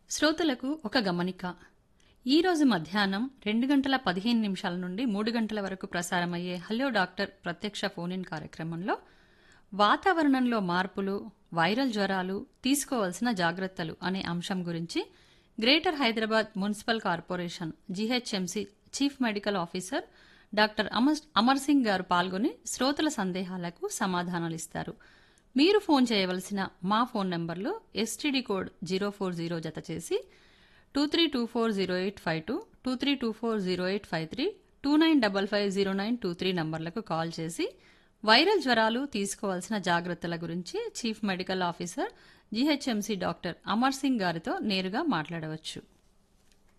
శ్రోతలకు ఒక గమనిక ఈ రోజు మధ్యాహ్నం రెండు గంటల పదిహేను నిమిషాల నుండి మూడు గంటల వరకు ప్రసారమయ్యే హలో డాక్టర్ ప్రత్యక్ష ఫోన్ ఇన్ కార్యక్రమంలో వాతావరణంలో మార్పులు వైరల్ జ్వరాలు తీసుకోవాల్సిన జాగ్రత్తలు అనే అంశం గురించి Greater Hyderabad municipal corporation GHMC chief medical officer doctor Amar Amar Singh garu పాల్గొని శ్రోతల సందేహాలకు సమాధానాలిస్తారు మీరు ఫోన్ చేయవలసిన మా ఫోన్ నంబర్లు STD code zero four zero జత చేసి two three two four zero eight five two two three two four zero eight five three two nine double five zero nine two three నంబర్లకు call చేసి viral జ్వరాలు తీసుకోవాల్సిన జాగ్రత్తల గురించి chief medical officer GHMC doctor Amar Singh గారితో నేరుగా మాట్లాడవచ్చు